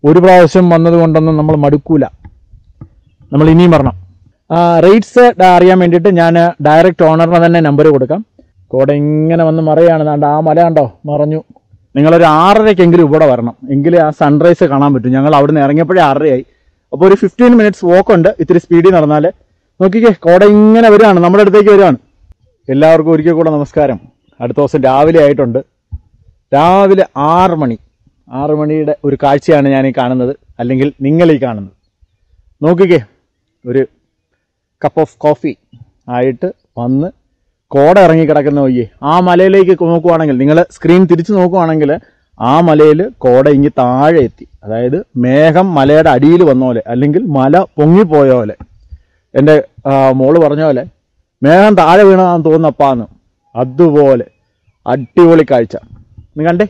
ഒരു പ്രാവശ്യം വന്നത് കൊണ്ടൊന്നും നമ്മൾ മടുക്കൂല നമ്മൾ ഇനിയും വരണം റേറ്റ്സ് അറിയാൻ വേണ്ടിയിട്ട് ഞാൻ ഡയറക്റ്റ് ഓണറിന് തന്നെ നമ്പർ കൊടുക്കാം കോട ഇങ്ങനെ വന്ന് മറയാണ് ദാണ്ട് ആ മല കണ്ടോ മറഞ്ഞു നിങ്ങളൊരു ആറരയ്ക്കെങ്കിലും ഇവിടെ വരണം എങ്കിലേ ആ സൺറൈസ് കാണാൻ പറ്റും ഞങ്ങൾ അവിടുന്ന് ഇറങ്ങിയപ്പോഴേ ആറരയായി അപ്പോൾ ഒരു ഫിഫ്റ്റീൻ മിനിറ്റ്സ് വാക്ക് ഉണ്ട് ഇത്തിരി സ്പീഡിൽ നടന്നാൽ നോക്കിക്കേ കോട ഇങ്ങനെ വരികയാണ് നമ്മുടെ അടുത്തേക്ക് വരികയാണ് എല്ലാവർക്കും ഒരിക്കൽ കൂടെ നമസ്കാരം അടുത്ത ദിവസം രാവിലെ ആയിട്ടുണ്ട് രാവിലെ ആറ് മണി ആറ് മണിയുടെ ഒരു കാഴ്ചയാണ് ഞാൻ ഈ കാണുന്നത് അല്ലെങ്കിൽ നിങ്ങൾ ഈ കാണുന്നത് നോക്കിക്കേ ഒരു കപ്പ് ഓഫ് കോഫി ആയിട്ട് വന്ന് കോട ഇറങ്ങി കിടക്കുന്ന വയ്യേ ആ മലയിലേക്ക് നോക്കുവാണെങ്കിൽ നിങ്ങൾ സ്ക്രീൻ തിരിച്ചു നോക്കുവാണെങ്കിൽ ആ മലയിൽ കോട ഇങ്ങി താഴെ എത്തി അതായത് മേഘം മലയുടെ അടിയിൽ വന്ന പോലെ അല്ലെങ്കിൽ മല പൊങ്ങിപ്പോയ പോലെ എൻ്റെ ആ, മോള് പറഞ്ഞ പോലെ മേഘം താഴെ വീണതാന്ന് തോന്നുന്നപ്പാന്ന് അതുപോലെ അടിപൊളി കാഴ്ച നീ കണ്ടേ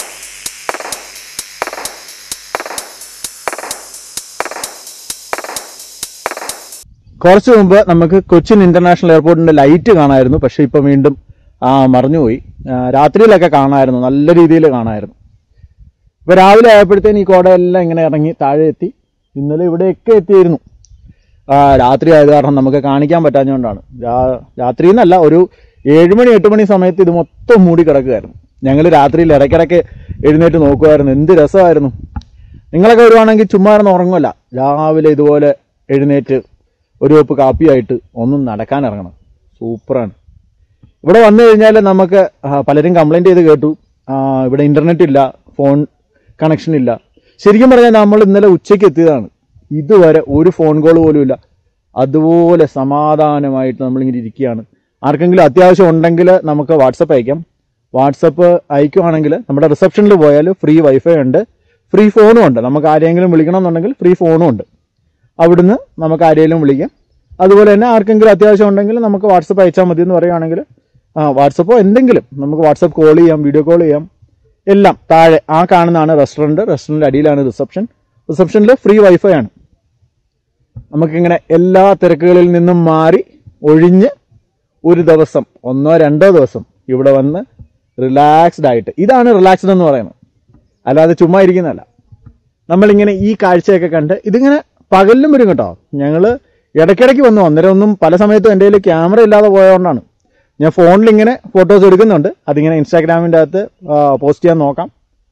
കുറച്ച് മുമ്പ് നമുക്ക് കൊച്ചിൻ ഇന്റർനാഷണൽ എയർപോർട്ടിന്റെ ലൈറ്റ് കാണാമായിരുന്നു പക്ഷെ ഇപ്പൊ വീണ്ടും ആ മറഞ്ഞുപോയി ആ, രാത്രിയിലൊക്കെ കാണാമായിരുന്നു നല്ല രീതിയിൽ കാണാമായിരുന്നു ഇപ്പൊ രാവിലെ ആയപ്പോഴത്തേന് ഈ കോടയെല്ലാം ഇങ്ങനെ ഇറങ്ങി താഴെ എത്തി ഇന്നലെ ഇവിടെയൊക്കെ എത്തിയിരുന്നു ആ, രാത്രി ആയത് കാരണം നമുക്ക് കാണിക്കാൻ പറ്റാഞ്ഞുകൊണ്ടാണ് രാ- രാത്രി എന്നല്ല ഒരു ഏഴുമണി എട്ട് മണി സമയത്ത് ഇത് മൊത്തം മൂടി കിടക്കുകയായിരുന്നു ഞങ്ങൾ രാത്രിയിൽ ഇടയ്ക്കിടയ്ക്ക് എഴുന്നേറ്റ് നോക്കുമായിരുന്നു എന്ത് രസമായിരുന്നു നിങ്ങളൊക്കെ വരുവാണെങ്കിൽ ചുമ്മാ ഇരുന്ന് ഉറങ്ങുമല്ല രാവിലെ ഇതുപോലെ എഴുന്നേറ്റ് ഒരു കപ്പ് കാപ്പിയായിട്ട് ഒന്നും നടക്കാൻ ഇറങ്ങണം സൂപ്പറാണ് ഇവിടെ വന്നു കഴിഞ്ഞാൽ നമുക്ക് ആ, പലരും കംപ്ലൈൻറ്റ് ചെയ്ത് കേട്ടു ആ, ഇവിടെ ഇൻ്റർനെറ്റ് ഇല്ല ഫോൺ കണക്ഷൻ ഇല്ല ശരിക്കും പറഞ്ഞാൽ നമ്മൾ ഇന്നലെ ഉച്ചയ്ക്ക് എത്തിയതാണ് ഇതുവരെ ഒരു ഫോൺ കോൾ പോലും ഇല്ല അതുപോലെ സമാധാനമായിട്ട് നമ്മളിങ്ങനെ ഇരിക്കുകയാണ് ആർക്കെങ്കിലും അത്യാവശ്യം ഉണ്ടെങ്കിൽ നമുക്ക് വാട്സപ്പ് അയക്കാം വാട്സപ്പ് അയക്കുവാണെങ്കിൽ നമ്മുടെ റിസപ്ഷനിൽ പോയാൽ ഫ്രീ വൈഫൈ ഉണ്ട് ഫ്രീ ഫോണും ഉണ്ട് നമുക്ക് ആരെങ്കിലും വിളിക്കണം എന്നുണ്ടെങ്കിൽ ഫ്രീ ഫോണും ഉണ്ട് അവിടുന്ന് നമുക്ക് ആരെങ്കിലും വിളിക്കാം അതുപോലെ തന്നെ ആർക്കെങ്കിലും അത്യാവശ്യം ഉണ്ടെങ്കിൽ നമുക്ക് വാട്സപ്പ് അയച്ചാൽ മതി എന്ന് പറയുകയാണെങ്കിൽ ആ വാട്സപ്പോ എന്തെങ്കിലും നമുക്ക് വാട്സപ്പ് കോൾ ചെയ്യാം വീഡിയോ കോൾ ചെയ്യാം എല്ലാം താഴെ ആ കാണുന്നതാണ് റെസ്റ്റോറൻറ്റ് റെസ്റ്റോറൻറ്റ് അടിയിലാണ് റിസപ്ഷൻ റിസപ്ഷനിൽ ഫ്രീ വൈഫൈ ആണ് നമുക്കിങ്ങനെ എല്ലാ തിരക്കുകളിൽ നിന്നും മാറി ഒഴിഞ്ഞ് ഒരു ദിവസം ഒന്നോ രണ്ടോ ദിവസം ഇവിടെ വന്ന് റിലാക്സ്ഡ് ആയിട്ട് ഇതാണ് റിലാക്സ്ഡ് എന്ന് പറയുന്നത് അല്ലാതെ ചുമ്മാ ഇരിക്കുന്നതല്ല നമ്മളിങ്ങനെ ഈ കാഴ്ചയൊക്കെ കണ്ട് ഇതിങ്ങനെ പകലിലും വരും കേട്ടോ ഞങ്ങൾ ഇടയ്ക്കിടയ്ക്ക് വന്നു അന്നേരം ഒന്നും പല സമയത്തും എൻ്റെ കയ്യിൽ ക്യാമറ ഇല്ലാതെ പോയതുകൊണ്ടാണ് ഞാൻ ഫോണിൽ ഇങ്ങനെ ഫോട്ടോസ് എടുക്കുന്നുണ്ട് അതിങ്ങനെ ഇൻസ്റ്റാഗ്രാമിൻ്റെ അകത്ത് പോസ്റ്റ് ചെയ്യാൻ നോക്കാം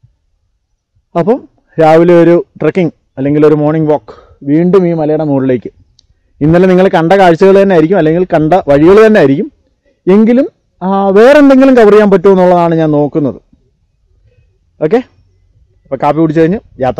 അപ്പം രാവിലെ ഒരു ട്രക്കിംഗ് അല്ലെങ്കിൽ ഒരു മോർണിംഗ് വാക്ക് വീണ്ടും ഈ മലയുടെ മുകളിലേക്ക് ഇന്നലെ നിങ്ങൾ കണ്ട കാഴ്ചകൾ തന്നെ ആയിരിക്കും അല്ലെങ്കിൽ കണ്ട വഴികൾ തന്നെ ആയിരിക്കും എങ്കിലും ആ, വേറെ എന്തെങ്കിലും കവർ ചെയ്യാൻ പറ്റുമോ എന്നുള്ളതാണ് ഞാൻ നോക്കുന്നത് ഓക്കെ അപ്പോൾ കാപ്പി കുടിച്ചു കഴിഞ്ഞ് യാത്ര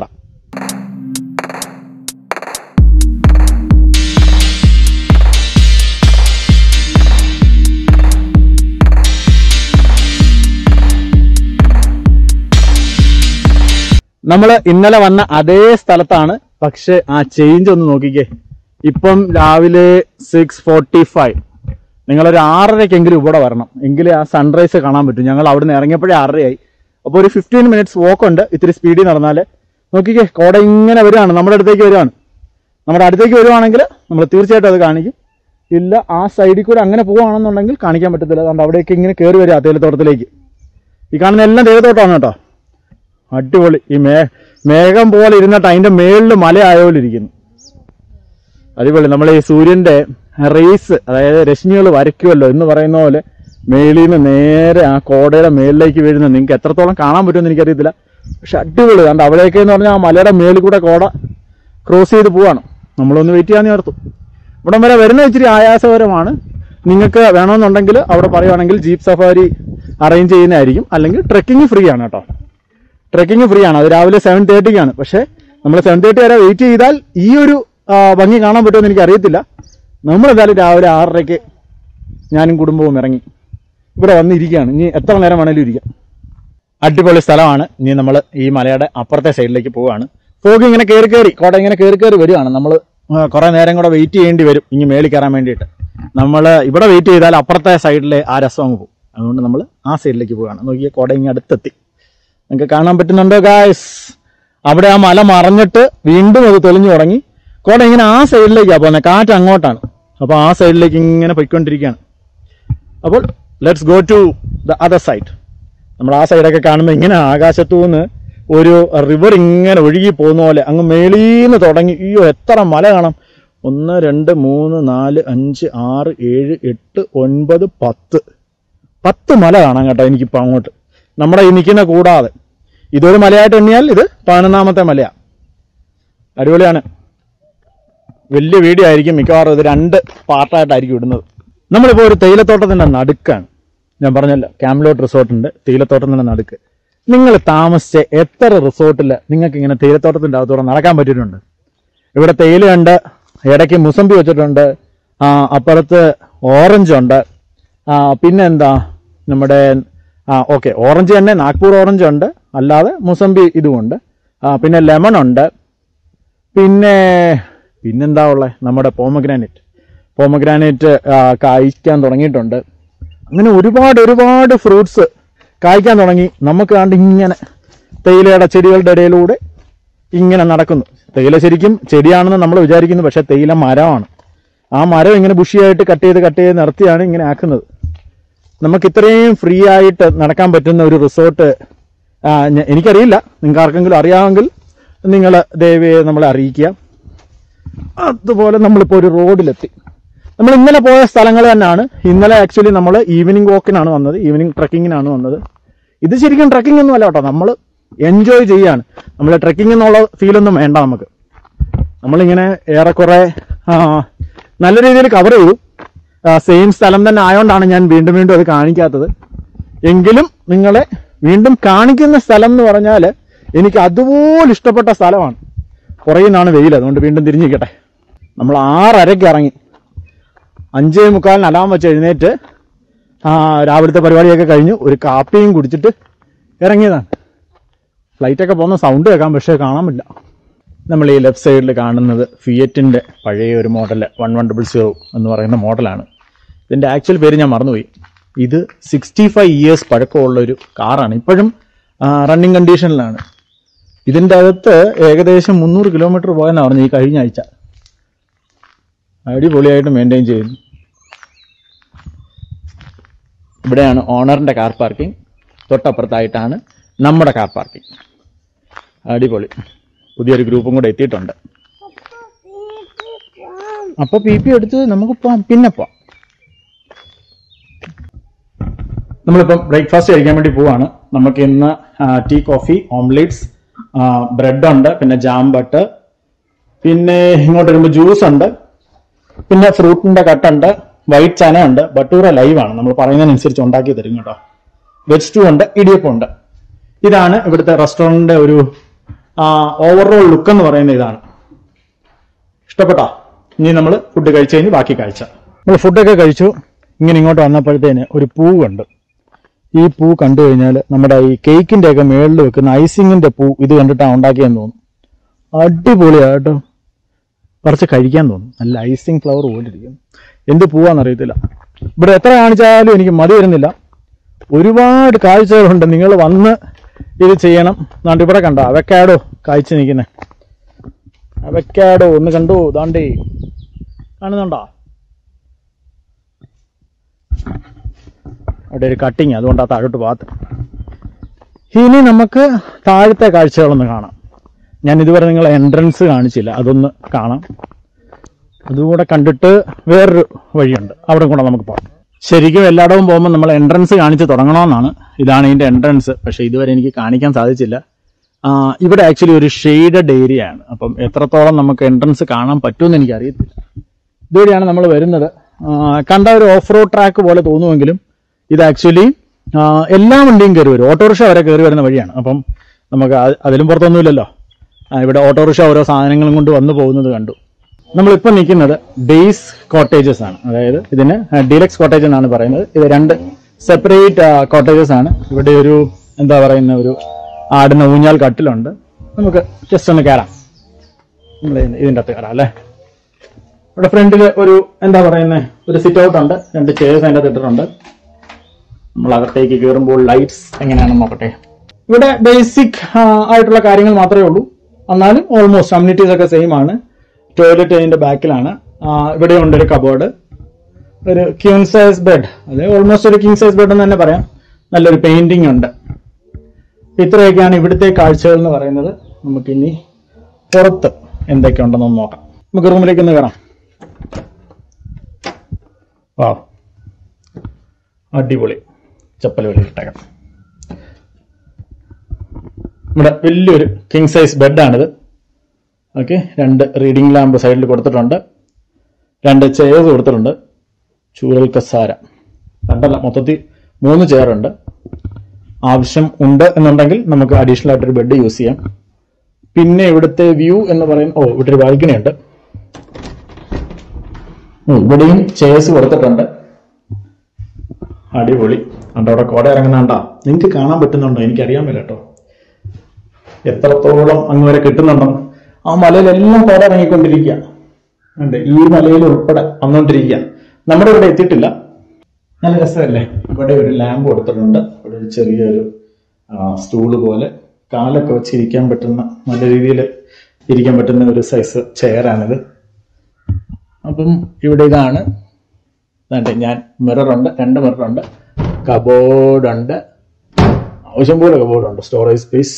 നമ്മൾ ഇന്നലെ വന്ന അതേ സ്ഥലത്താണ് പക്ഷെ ആ ചേഞ്ച് ഒന്ന് നോക്കിക്കേ ഇപ്പം രാവിലെ സിക്സ് ഫോർട്ടി ഫൈവ് നിങ്ങളൊരു ആറരയ്ക്കെങ്കിലും ഇവിടെ വരണം എങ്കിലേ ആ സൺറൈസ് കാണാൻ പറ്റും ഞങ്ങൾ അവിടുന്ന് ഇറങ്ങിയപ്പോഴേ ആറരയായി അപ്പോൾ ഒരു ഫിഫ്റ്റീൻ മിനിറ്റ്സ് വാക്ക് ഉണ്ട് ഇത്തിരി സ്പീഡിൽ നടന്നാൽ നോക്കിക്കേ കോട ഇങ്ങനെ വരികയാണ് നമ്മുടെ അടുത്തേക്ക് വരികയാണ് നമ്മുടെ അടുത്തേക്ക് വരുവാണെങ്കിൽ നമ്മൾ തീർച്ചയായിട്ടും അത് കാണിക്കും ഇല്ല ആ സൈഡിൽ കൂടെ അങ്ങനെ പോവുകയാണെന്നുണ്ടെങ്കിൽ കാണിക്കാൻ പറ്റത്തില്ല അതുകൊണ്ട് അവിടേക്ക് ഇങ്ങനെ കയറി വരിക തേയിലത്തോട്ടത്തിലേക്ക് ഈ കാണുന്ന എല്ലാം തേയിലത്തോട്ടമാണ് കേട്ടോ അടിപൊളി ഈ മേ മേഘം പോലെ ഇരുന്നിട്ട് അതിന്റെ മേളിൽ മല ആയ പോലെ ഇരിക്കുന്നു അടിപൊളി നമ്മൾ ഈ സൂര്യന്റെ റേസ് അതായത് രശ്മികൾ വരയ്ക്കുമല്ലോ എന്ന് പറയുന്ന പോലെ മേളിൽ നിന്ന് നേരെ ആ കോടയുടെ മേളിലേക്ക് വീഴുന്നത് നിങ്ങൾക്ക് എത്രത്തോളം കാണാൻ പറ്റുമെന്ന് എനിക്കറിയത്തില്ല പക്ഷെ അടിപൊളി കണ്ട് അവിടെയൊക്കെ എന്ന് പറഞ്ഞാൽ ആ മലയുടെ മേളിൽ കൂടെ കോട ക്രോസ് ചെയ്ത് പോവാണ് നമ്മളൊന്ന് വെയിറ്റ് ചെയ്യാൻ ഓർത്തു ഇവിടം വരെ വരുന്ന ഇച്ചിരി ആയാസകരമാണ് നിങ്ങൾക്ക് വേണമെന്നുണ്ടെങ്കിൽ അവിടെ പറയുവാണെങ്കിൽ ജീപ്പ് സഫാരി അറേഞ്ച് ചെയ്യുന്നതായിരിക്കും അല്ലെങ്കിൽ ട്രെക്കിംഗ് ഫ്രീ ആണ് കേട്ടോ ട്രെക്കിംഗ് ഫ്രീ ആണ് അത് രാവിലെ സെവൻ തേർട്ടിക്കാണ് പക്ഷേ നമ്മൾ സെവൻ തേർട്ടി വരെ വെയിറ്റ് ചെയ്താൽ ഈ ഒരു ആ, ഭംഗി കാണാൻ പറ്റുമെന്ന് എനിക്ക് അറിയത്തില്ല നമ്മളെന്തായാലും രാവിലെ ആറരയ്ക്ക് ഞാനും കുടുംബവും ഇറങ്ങി ഇവിടെ വന്നിരിക്കുകയാണ് ഇനി എത്ര നേരം വേണേലും ഇരിക്കാം അടിപൊളി സ്ഥലമാണ് ഇനി നമ്മൾ ഈ മലയുടെ അപ്പുറത്തെ സൈഡിലേക്ക് പോവുകയാണ് ഫോഗ് ഇങ്ങനെ കയറി കയറി കോട ഇങ്ങനെ കയറി കയറി വരികയാണ് നമ്മൾ കുറേ നേരം കൂടെ വെയിറ്റ് ചെയ്യേണ്ടി വരും ഇനി മേളിൽ കയറാൻ വേണ്ടിയിട്ട് നമ്മൾ ഇവിടെ വെയിറ്റ് ചെയ്താൽ അപ്പുറത്തെ സൈഡിലെ ആ രസം അങ്ങ് പോകും അതുകൊണ്ട് നമ്മൾ ആ സൈഡിലേക്ക് പോവുകയാണ് നോക്കിയാൽ കോട ഇങ്ങനെ അടുത്തെത്തി നിങ്ങൾക്ക് കാണാൻ പറ്റുന്നുണ്ടോ ഗായ്സ് അവിടെ ആ മല മറഞ്ഞിട്ട് വീണ്ടും അത് തെളിഞ്ഞു തുടങ്ങി കോട ഇങ്ങനെ ആ സൈഡിലേക്കാണ് പോകുന്നത് കാറ്റ് അങ്ങോട്ടാണ് അപ്പോൾ ആ സൈഡിലേക്ക് ഇങ്ങനെ പൊയ്ക്കൊണ്ടിരിക്കുകയാണ് അപ്പോൾ let's go to the other side നമ്മൾ ആ സൈഡൊക്കെ കാണുമ്പോൾ ഇങ്ങനെ ആകാശത്തു നിന്ന് ഒരു റിവർ ഇങ്ങനെ ഒഴുകി പോകുന്ന പോലെ അങ്ങ് മേളീന്ന് തുടങ്ങി അയ്യോ എത്ര മല കാണാം ഒന്ന് രണ്ട് മൂന്ന് നാല് അഞ്ച് ആറ് ഏഴ് എട്ട് ഒൻപത് പത്ത് പത്ത് മല കാണാം കേട്ടോ എനിക്കിപ്പോൾ അങ്ങോട്ട് നമ്മുടെ ഈ നിൽക്കുന്ന കൂടാതെ ഇതൊരു മലയായിട്ട് എണ്ണിയാൽ ഇത് പതിനൊന്നാമത്തെ മലയാണ് അടിപൊളിയാണ് വലിയ വീഡിയോ ആയിരിക്കും മിക്കവാറും ഇത് രണ്ട് പാർട്ടായിട്ടായിരിക്കും ഇടുന്നത് നമ്മളിപ്പോൾ ഒരു തേയിലത്തോട്ടത്തിൻ്റെ നടുക്കാണ് ഞാൻ പറഞ്ഞല്ലോ ക്യാമ്പ്ലോട്ട് റിസോർട്ട് ഉണ്ട് തേയിലത്തോട്ടത്തിൻ്റെ നടുക്ക് നിങ്ങൾ താമസിച്ച എത്ര റിസോർട്ടിൽ നിങ്ങൾക്ക് ഇങ്ങനെ തേയിലത്തോട്ടത്തിൻ്റെ അകത്തൂടെ നടക്കാൻ പറ്റിയിട്ടുണ്ട് ഇവിടെ തേയിലയുണ്ട് ഇടയ്ക്ക് മുസമ്പി വെച്ചിട്ടുണ്ട് ആ, അപ്പുറത്ത് ഓറഞ്ച് ഉണ്ട് ആ, പിന്നെന്താ നമ്മുടെ ആ ഓക്കെ ഓറഞ്ച് തന്നെ നാഗ്പൂർ ഓറഞ്ച് ഉണ്ട് അല്ലാതെ മുസമ്പി ഇതുമുണ്ട് ആ, പിന്നെ ലെമൺ ഉണ്ട് പിന്നെ പിന്നെന്താ ഉള്ളത് നമ്മുടെ പോമഗ്രാനൈറ്റ് പോമഗ്രാനൈറ്റ് കായ്ക്കാൻ തുടങ്ങിയിട്ടുണ്ട് അങ്ങനെ ഒരുപാട് ഒരുപാട് ഫ്രൂട്ട്സ് കായ്ക്കാൻ തുടങ്ങി നമുക്ക് കണ്ട് ഇങ്ങനെ തേയിലയുടെ ചെടികളുടെ ഇടയിലൂടെ ഇങ്ങനെ നടക്കുന്നു തേയില ശരിക്കും ചെടിയാണെന്ന് നമ്മൾ വിചാരിക്കുന്നു പക്ഷെ തേയില മരമാണ് ആ മരം ഇങ്ങനെ ബുഷിയായിട്ട് കട്ട് ചെയ്ത് കട്ട് ചെയ്ത് നിർത്തിയാണ് ഇങ്ങനെ ആക്കുന്നത് നമുക്ക് ഇത്രയും ഫ്രീ ആയിട്ട് നടക്കാൻ പറ്റുന്ന ഒരു റിസോർട്ട് എനിക്കറിയില്ല നിങ്ങൾക്ക് ആർക്കെങ്കിലും അറിയാമെങ്കിൽ നിങ്ങൾ ദയവേ നമ്മളെ അറിയിക്കുക അതുപോലെ നമ്മളിപ്പോൾ ഒരു റോഡിലെത്തി നമ്മൾ ഇന്നലെ പോയ സ്ഥലങ്ങൾ തന്നെയാണ് ഇന്നലെ ആക്ച്വലി നമ്മൾ ഈവനിങ് വാക്കിനാണ് വന്നത് ഈവനിങ് ട്രക്കിങ്ങിനാണ് വന്നത് ഇത് ശരിക്കും ട്രക്കിംഗ് ഒന്നും അല്ല കേട്ടോ നമ്മൾ എൻജോയ് ചെയ്യാണ് നമ്മൾ ട്രക്കിംഗ് എന്നുള്ള ഫീലൊന്നും വേണ്ട നമുക്ക് നമ്മളിങ്ങനെ ഏറെക്കുറെ ആ, നല്ല രീതിയിൽ കവർ ചെയ്തു സെയിം സ്ഥലം തന്നെ ആയതുകൊണ്ടാണ് ഞാൻ വീണ്ടും വീണ്ടും അത് കാണിക്കാത്തത് എങ്കിലും നിങ്ങളെ വീണ്ടും കാണിക്കുന്ന സ്ഥലം എന്ന് പറഞ്ഞാൽ എനിക്ക് അതുപോലെ ഇഷ്ടപ്പെട്ട സ്ഥലമാണ് പുറകിൽ നിന്നാണ് വെയിൽ അതുകൊണ്ട് വീണ്ടും തിരിഞ്ഞിരിക്കട്ടെ നമ്മൾ ആറരയ്ക്ക് ഇറങ്ങി അഞ്ചേ മുക്കാലിന് അലാം വെച്ച് എഴുന്നേറ്റ് ആ, രാവിലത്തെ പരിപാടിയൊക്കെ കഴിഞ്ഞു ഒരു കാപ്പിയും കുടിച്ചിട്ട് ഇറങ്ങിയതാണ് ഫ്ലൈറ്റൊക്കെ പോകുന്ന സൗണ്ട് കേൾക്കാം പക്ഷേ കാണാൻ പറ്റില്ല നമ്മൾ ഈ ലെഫ്റ്റ് സൈഡിൽ കാണുന്നത് ഫിയറ്റിൻ്റെ പഴയ ഒരു model one one double zero എന്ന് പറയുന്ന മോഡലാണ് ഇതിൻ്റെ ആക്ച്വൽ പേര് ഞാൻ മറന്നുപോയി ഇത് സിക്സ്റ്റി ഫൈവ് ഇയേഴ്സ് പഴക്കമുള്ള ഒരു കാറാണ് ഇപ്പോഴും റണ്ണിങ് കണ്ടീഷനിലാണ് ഇതിൻ്റെ അകത്ത് ഏകദേശം മുന്നൂറ് കിലോമീറ്റർ പോയെന്നാണ് പറഞ്ഞു ഈ കഴിഞ്ഞ ആഴ്ച അടിപൊളിയായിട്ട് മെയിൻറ്റെയിൻ ചെയ്യുന്നു ഇവിടെയാണ് ഓണറിൻ്റെ കാർ പാർക്കിംഗ് തൊട്ടപ്പുറത്തായിട്ടാണ് നമ്മുടെ കാർ പാർക്കിംഗ് അടിപൊളി പുതിയൊരു ഗ്രൂപ്പും കൂടെ എത്തിയിട്ടുണ്ട് അപ്പോൾ പി പി എടുത്ത് നമുക്ക് പോവാം പിന്നെ പോവാം നമ്മളിപ്പം ബ്രേക്ക്ഫാസ്റ്റ് കഴിക്കാൻ വേണ്ടി പോവാണ് നമുക്ക് ഇന്ന് ടീ കോഫി ഓംലേറ്റ്സ് ബ്രെഡ് ഉണ്ട് പിന്നെ ജാം ബട്ട് പിന്നെ ഇങ്ങോട്ട് വരുമ്പോൾ ജ്യൂസ് ഉണ്ട് പിന്നെ ഫ്രൂട്ടിന്റെ കട്ടുണ്ട് വൈറ്റ് ചന ഉണ്ട് ബട്ടൂര ലൈവ് ആണ് നമ്മൾ പറയുന്നതിനനുസരിച്ച് ഉണ്ടാക്കി തരും കേട്ടോ വെജ് സ്റ്റൂ ഉണ്ട് ഇടിയപ്പം ഉണ്ട് ഇതാണ് ഇവിടുത്തെ റെസ്റ്റോറൻറ്റിന്റെ ഒരു ഓവറോൾ ലുക്ക് എന്ന് പറയുന്ന ഇതാണ് ഇഷ്ടപ്പെട്ടോ ഇനി നമ്മൾ ഫുഡ് കഴിച്ച് കഴിഞ്ഞ് ബാക്കി കാഴ്ച നമ്മൾ ഫുഡൊക്കെ കഴിച്ചു ഇങ്ങനെ ഇങ്ങോട്ട് വന്നപ്പോഴത്തേന് ഒരു പൂ കണ്ട് ഈ പൂ കണ്ടു കഴിഞ്ഞാൽ നമ്മുടെ ഈ കേക്കിന്റെ ഒക്കെ മേളിൽ വെക്കുന്ന ഐസിങ്ങിന്റെ പൂ ഇത് കണ്ടിട്ടാണ് ഉണ്ടാക്കിയെന്ന് തോന്നുന്നു അടിപൊളിയാ കേട്ടോ കുറച്ച് കഴിക്കാൻ തോന്നും നല്ല ഐസിങ് ഫ്ലവർ പോലെ ഇരിക്കും എന്ത് പൂവാന്നറിയത്തില്ല ഇവിടെ എത്ര കാണിച്ചാലും എനിക്ക് മതി വരുന്നില്ല ഒരുപാട് കാഴ്ചകളുണ്ട് നിങ്ങൾ വന്ന് ഇത് ചെയ്യണം നാണ്ട് ഇവിടെ കണ്ടോ അവക്കാടോ കാഴ്ച നിൽക്കുന്നേ അവക്കാടോ ഒന്ന് കണ്ടോ ദാണ്ടേ കാണുന്നുണ്ടോ അവിടെ ഒരു കട്ടിങ് അതുകൊണ്ട് ആ താഴോട്ട് പാത്ത് ഇനി നമുക്ക് താഴത്തെ കാഴ്ചകളൊന്ന് കാണാം ഞാൻ ഇതുവരെ നിങ്ങളെ എൻട്രൻസ് കാണിച്ചില്ല അതൊന്ന് കാണാം അതുകൂടെ കണ്ടിട്ട് വേറൊരു വഴിയുണ്ട് അവിടെ കൂടെ നമുക്ക് പോകാം ശരിക്കും എല്ലായിടവും പോകുമ്പോൾ നമ്മൾ എൻട്രൻസ് കാണിച്ച് തുടങ്ങണമെന്നാണ് ഇതാണ് ഇതിൻ്റെ എൻട്രൻസ് പക്ഷേ ഇതുവരെ എനിക്ക് കാണിക്കാൻ സാധിച്ചില്ല ആ, ഇവിടെ ആക്ച്വലി ഒരു ഷെയ്ഡഡ് ഏരിയ ആണ് അപ്പം എത്രത്തോളം നമുക്ക് എൻട്രൻസ് കാണാൻ പറ്റുമെന്ന് എനിക്കറിയത്തില്ല ഇതുവഴിയാണ് നമ്മൾ വരുന്നത് ആ, കണ്ട ഒരു ഓഫ് റോഡ് ട്രാക്ക് പോലെ തോന്നുമെങ്കിലും ഇത് ആക്ച്വലി എല്ലാ വണ്ടിയും കയറി വരും ഓട്ടോറിക്ഷ വരെ കയറി വരുന്ന വഴിയാണ് അപ്പം നമുക്ക് അത് അതിലും പുറത്തൊന്നുമില്ലല്ലോ ആ, ഇവിടെ ഓട്ടോറിക്ഷ ഓരോ സാധനങ്ങളും കൊണ്ട് വന്നു പോകുന്നത് കണ്ടു നമ്മളിപ്പോൾ നിൽക്കുന്നത് ഡേയ്സ് കോട്ടേജസ് ആണ് അതായത് ഇതിന് ഡീലക്സ് കോട്ടേജ് എന്നാണ് പറയുന്നത് ഇത് രണ്ട് സെപ്പറേറ്റ് കോട്ടേജസ് ആണ് ഇവിടെ ഒരു എന്താ പറയുന്ന ഒരു ആടുന്ന ഊഞ്ഞാൽ കട്ടിലുണ്ട് നമുക്ക് ജസ്റ്റ് ഒന്ന് കയറാം നമ്മൾ ഇതിൻ്റെ അകത്ത് കയറാം അല്ലേ ഇവിടെ ഫ്രണ്ടിൽ ഒരു എന്താ പറയുന്നത് ഒരു സിറ്റ് ഔട്ട് ഉണ്ട് രണ്ട് ചെയർസ് അതിൻ്റെ അകത്ത് ഇട്ടിട്ടുണ്ട് നമ്മൾ അകത്തേക്ക് കയറുമ്പോൾ ലൈറ്റ്സ് എങ്ങനെയാണെന്ന് നോക്കട്ടെ ഇവിടെ ബേസിക് ആയിട്ടുള്ള കാര്യങ്ങൾ മാത്രമേ ഉള്ളൂ എന്നാലും ഓൾമോസ്റ്റ് അമ്യൂണിറ്റീസ് ഒക്കെ സെയിം ആണ് ടോയ്ലറ്റ് അതിന്റെ ബാക്കിലാണ് ഇവിടെ ഉണ്ട് ഒരു കബോർഡ് ഒരു ക്യൂൺ സൈസ് ബെഡ് അത് ഓൾമോസ്റ്റ് ഒരു കിങ് സൈസ് ബെഡ് എന്ന് തന്നെ പറയാം നല്ലൊരു പെയിന്റിംഗ് ഉണ്ട് ഇത്രയൊക്കെയാണ് ഇവിടുത്തെ കാഴ്ചകൾ എന്ന് പറയുന്നത് നമുക്കിനി പുറത്ത് എന്തൊക്കെയുണ്ടെന്ന് നോക്കാം നമുക്ക് റൂമിലേക്ക് ഒന്ന് കയറാം ആ അടിപൊളി ചപ്പൽ വെളിയിട്ടേക്കാം നമ്മുടെ വലിയൊരു കിങ് സൈസ് ബെഡാണിത് ഓക്കെ രണ്ട് റീഡിംഗ് ലാമ്പ് സൈഡിൽ കൊടുത്തിട്ടുണ്ട് രണ്ട് ചെയർസ് കൊടുത്തിട്ടുണ്ട് ചൂരൽ കസാര രണ്ടല്ല മൊത്തത്തിൽ മൂന്ന് ചെയർ ഉണ്ട് ആവശ്യം ഉണ്ട് എന്നുണ്ടെങ്കിൽ നമുക്ക് അഡീഷണൽ ആയിട്ടൊരു ബെഡ് യൂസ് ചെയ്യാം പിന്നെ ഇവിടുത്തെ വ്യൂ എന്ന് പറയുന്ന ഓ ഇവിടെ ഒരു ബാൽക്കണി ഉണ്ട് ഉം, ഇവിടെയും ചെയർസ് കൊടുത്തിട്ടുണ്ട് അടിപൊളി കണ്ടോ അവിടെ കോട ഇറങ്ങുന്നുണ്ടാ നിങ്ങൾക്ക് കാണാൻ പറ്റുന്നുണ്ടോ എനിക്കറിയാൻ പറ്റില്ല കേട്ടോ എത്രത്തോളം അങ്ങ് വരെ കിട്ടുന്നുണ്ടോ ആ മലയിലെല്ലാം കോട ഇറങ്ങിക്കൊണ്ടിരിക്കുക ഉണ്ട് ഈ മലയിൽ ഉൾപ്പെടെ വന്നുകൊണ്ടിരിക്കുക നമ്മുടെ ഇവിടെ എത്തിയിട്ടില്ല നല്ല രസമല്ലേ ഇവിടെ ഒരു ലാമ്പ് കൊടുത്തിട്ടുണ്ട് ഇവിടെ ഒരു ചെറിയൊരു സ്റ്റൂള് പോലെ കാലൊക്കെ വെച്ച് ഇരിക്കാൻ പറ്റുന്ന നല്ല രീതിയിൽ ഇരിക്കാൻ പറ്റുന്ന ഒരു സൈസ് ചെയറാണിത് അപ്പം ഇവിടെ ഇതാണ് ദാണ്ടെ ഞാൻ മിററുണ്ട് രണ്ട് മിററുണ്ട് കബോർഡുണ്ട് ആവശ്യം പോലെ കബോർഡുണ്ട് സ്റ്റോറേജ് സ്പേസ്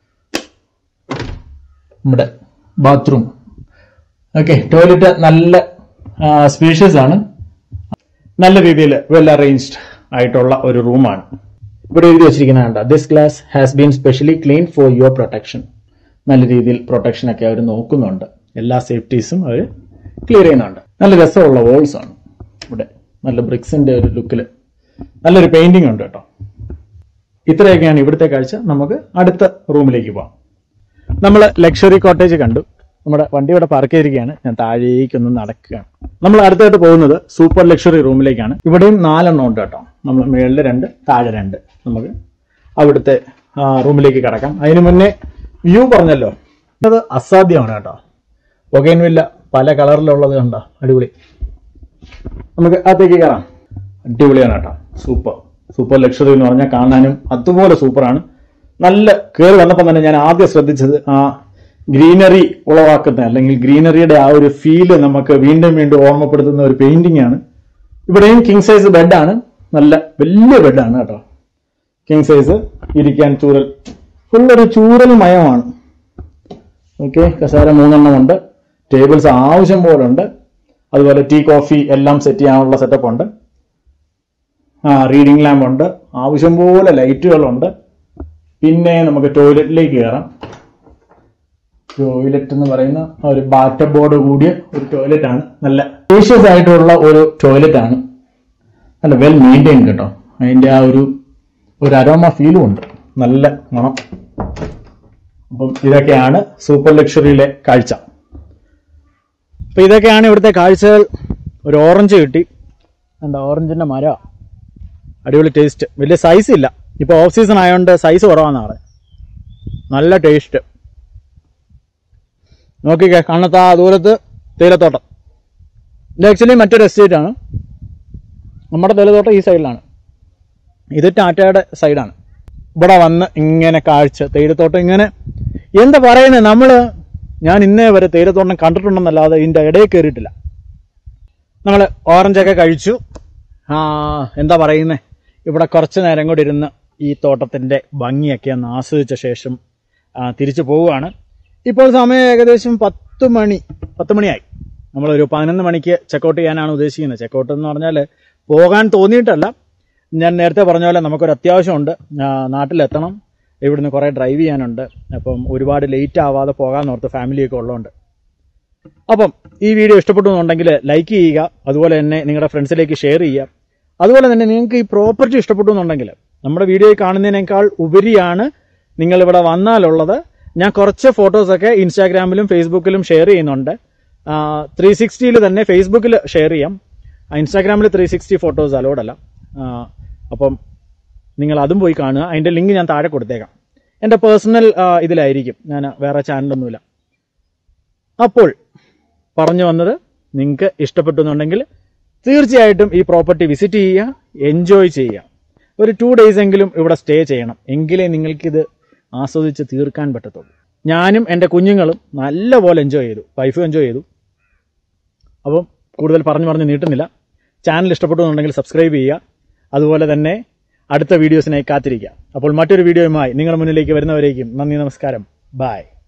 നമ്മുടെ ബാത്റൂം ഓക്കെ ടോയ്ലറ്റ് നല്ല സ്പീഷ്യസ് ആണ് നല്ല രീതിയിൽ വെൽ അറേഞ്ച്ഡ് ആയിട്ടുള്ള ഒരു റൂമാണ് ഇവിടെ എഴുതി വെച്ചിരിക്കുന്ന കണ്ട this glass has been specially clean for your protection നല്ല രീതിയിൽ പ്രൊട്ടക്ഷൻ ഒക്കെ അവർ നോക്കുന്നുണ്ട് എല്ലാ സേഫ്റ്റീസും അവർ ക്ലിയർ ചെയ്യുന്നുണ്ട് നല്ല രസമുള്ള walls ആണ് ഇവിടെ നല്ല ബ്രിക്സിന്റെ ഒരു ലുക്കിൽ നല്ലൊരു പെയിന്റിംഗ് ഉണ്ട് കേട്ടോ ഇത്രയൊക്കെയാണ് ഇവിടുത്തെ കാഴ്ച നമുക്ക് അടുത്ത റൂമിലേക്ക് പോവാം നമ്മൾ ലക്ഷറി കോട്ടേജ് കണ്ടു നമ്മുടെ വണ്ടി ഇവിടെ പാർക്ക് ചെയ്തിരിക്കുകയാണ് ഞാൻ താഴേക്കൊന്ന് നടക്കുകയാണ് നമ്മൾ അടുത്തായിട്ട് പോകുന്നത് സൂപ്പർ ലക്ഷറി റൂമിലേക്കാണ് ഇവിടെയും നാലെണ്ണം ഉണ്ട് കേട്ടോ നമ്മൾ മുകളിൽ രണ്ട് താഴെ രണ്ട് നമുക്ക് അവിടുത്തെ ആ, റൂമിലേക്ക് കടക്കാം അതിന് മുന്നേ വ്യൂ പറഞ്ഞല്ലോ അത് അസാധ്യമാണ് കേട്ടോ പുകയിൻവില്ല പല കളറിലുള്ളത് കണ്ടോ അടിപൊളി നമുക്ക് അകത്തേക്ക് കയറാം അടിപൊളിയാണ് കേട്ടോ സൂപ്പർ സൂപ്പർ ലക്ഷറി എന്ന് പറഞ്ഞാൽ കാണാനും അതുപോലെ സൂപ്പറാണ് നല്ല കയറി വന്നപ്പോൾ തന്നെ ഞാൻ ആദ്യം ശ്രദ്ധിച്ചത് ആ ഗ്രീനറി ഉളവാക്കുന്ന അല്ലെങ്കിൽ ഗ്രീനറിയുടെ ആ ഒരു ഫീല് നമുക്ക് വീണ്ടും വീണ്ടും ഓർമ്മപ്പെടുത്തുന്ന ഒരു പെയിന്റിംഗ് ആണ് ഇവിടെയും കിങ് സൈസ് ബെഡാണ് നല്ല വലിയ ബെഡാണ് കേട്ടോ കിങ് സൈസ് ഇരിക്കാൻ ചൂരൽ ഫുള്ളൊരു ചൂരൽ മയമാണ് ഓക്കെ കസാര മൂന്നെണ്ണം ഉണ്ട് ടേബിൾസ് ആവശ്യം പോലെ ഉണ്ട് അതുപോലെ ടീ കോഫി എല്ലാം സെറ്റ് ചെയ്യാനുള്ള സെറ്റപ്പ് ഉണ്ട് ആ റീഡിംഗ് ലാമ്പ് ഉണ്ട് ആവശ്യം പോലെ ലൈറ്റുകളുണ്ട് പിന്നെ നമുക്ക് ടോയ്ലറ്റിലേക്ക് കയറാം ടോയ്ലറ്റ് എന്ന് പറയുന്ന ആ ഒരു ബാറ്റ ബോർഡ് കൂടിയ ഒരു ടോയ്ലറ്റ് ആണ് നല്ല സ്പേഷ്യസ് ആയിട്ടുള്ള ഒരു ടോയ്ലറ്റ് ആണ് നല്ല വെൽ മെയിൻറ്റെയിൻ കേട്ടോ അതിന്റെ ആ ഒരു ഒരു അരോമ ഫീലും ഉണ്ട് നല്ല മണം അപ്പം ഇതൊക്കെയാണ് സൂപ്പർ ലക്ഷറിയിലെ കാഴ്ച അപ്പൊ ഇതൊക്കെയാണ് ഇവിടുത്തെ കാഴ്ചകൾ ഒരു ഓറഞ്ച് കിട്ടി എന്താ ഓറഞ്ചിന്റെ മര അടിപൊളി ടേസ്റ്റ് വലിയ സൈസ് ഇല്ല ഇപ്പൊ ഓഫ് സീസൺ ആയതുകൊണ്ട് സൈസ് കുറവാന്നാ പറയുന്നത് നല്ല ടേസ്റ്റ് നോക്കിക്കേ കണ്ണത്താ ദൂരത്ത് തേയിലത്തോട്ടം ഇത് ആക്ച്വലി മറ്റൊരു എസ്റ്റേറ്റ് ആണ് നമ്മുടെ തേയിലത്തോട്ടം ഈ സൈഡിലാണ് ഇത് ടാറ്റയുടെ സൈഡാണ് ഇവിടെ വന്ന് ഇങ്ങനെ കാഴ്ച തേയിലത്തോട്ടം ഇങ്ങനെ എന്താ പറയുന്നത് നമ്മള് ഞാൻ ഇന്നേ വരെ തേയിലത്തോട്ടം കണ്ടിട്ടുണ്ടെന്നല്ലാതെ ഇതിന്റെ ഇടയിൽ കയറിയിട്ടില്ല നമ്മൾ ഓറഞ്ചൊക്കെ കഴിച്ചു ആ എന്താ പറയുന്നേ ഇവിടെ കുറച്ച് നേരം കൂടി ഇരുന്ന് ഈ തോട്ടത്തിന്റെ ഭംഗിയൊക്കെ ഒന്ന് ആസ്വദിച്ച ശേഷം ആ, തിരിച്ചു പോവുകയാണ് ഇപ്പോൾ സമയം ഏകദേശം പത്ത് മണി പത്ത് മണിയായി നമ്മളൊരു പതിനൊന്ന് മണിക്ക് ചെക്കൗട്ട് ചെയ്യാനാണ് ഉദ്ദേശിക്കുന്നത് ചെക്കൗട്ട് എന്ന് പറഞ്ഞാൽ പോകാൻ തോന്നിയിട്ടല്ല ഞാൻ നേരത്തെ പറഞ്ഞ പോലെ നമുക്കൊരു അത്യാവശ്യമുണ്ട് ആ, നാട്ടിലെത്തണം ഇവിടുന്ന് കുറേ ഡ്രൈവ് ചെയ്യാനുണ്ട് അപ്പം ഒരുപാട് ലേറ്റ് ആവാതെ പോകാമെന്ന് ഓർത്ത് ഫാമിലിയൊക്കെ ഉള്ളതുകൊണ്ട് അപ്പം ഈ വീഡിയോ ഇഷ്ടപ്പെട്ടു എന്നുണ്ടെങ്കിൽ ലൈക്ക് ചെയ്യുക അതുപോലെ തന്നെ നിങ്ങളുടെ ഫ്രണ്ട്സിലേക്ക് ഷെയർ ചെയ്യുക അതുപോലെ തന്നെ നിങ്ങൾക്ക് ഈ പ്രോപ്പർട്ടി ഇഷ്ടപ്പെട്ടു എന്നുണ്ടെങ്കിൽ നമ്മുടെ വീഡിയോയിൽ കാണുന്നതിനേക്കാൾ ഉപരിയാണ് നിങ്ങൾ ഇവിടെ വന്നാലുള്ളത് ഞാൻ കുറച്ച് ഫോട്ടോസൊക്കെ ഇൻസ്റ്റാഗ്രാമിലും ഫേസ്ബുക്കിലും ഷെയർ ചെയ്യുന്നുണ്ട് ത്രീ സിക്സ്റ്റിയിൽ തന്നെ ഫേസ്ബുക്കിൽ ഷെയർ ചെയ്യാം ഇൻസ്റ്റാഗ്രാമിൽ ത്രീ സിക്സ്റ്റി ഫോട്ടോസ് അലോഡല്ല അപ്പം നിങ്ങൾ അതും പോയി കാണുക അതിൻ്റെ ലിങ്ക് ഞാൻ താഴെ കൊടുത്തേക്കാം എൻ്റെ പേഴ്സണൽ ഇതിലായിരിക്കും ഞാൻ വേറെ ചാനലൊന്നുമില്ല അപ്പോൾ പറഞ്ഞു വന്നത് നിങ്ങൾക്ക് ഇഷ്ടപ്പെട്ടു എന്നുണ്ടെങ്കിൽ തീർച്ചയായിട്ടും ഈ പ്രോപ്പർട്ടി വിസിറ്റ് ചെയ്യുക എൻജോയ് ചെയ്യുക ഒരു ടു ഡേയ്സ് എങ്കിലും ഇവിടെ സ്റ്റേ ചെയ്യണം എങ്കിലേ നിങ്ങൾക്കിത് ആസ്വദിച്ച് തീർക്കാൻ പറ്റത്തുള്ളൂ ഞാനും എൻ്റെ കുഞ്ഞുങ്ങളും നല്ലപോലെ എൻജോയ് ചെയ്തു വൈഫും എൻജോയ് ചെയ്തു അപ്പം കൂടുതൽ പറഞ്ഞു പറഞ്ഞ് നീട്ടുന്നില്ല ചാനൽ ഇഷ്ടപ്പെട്ടു എന്നുണ്ടെങ്കിൽ സബ്സ്ക്രൈബ് ചെയ്യുക അതുപോലെ തന്നെ അടുത്ത വീഡിയോസിനായി കാത്തിരിക്കാം അപ്പോൾ മറ്റൊരു വീഡിയോയുമായി നിങ്ങളുടെ മുന്നിലേക്ക് വരുന്നവരേക്കും നന്ദി നമസ്കാരം ബൈ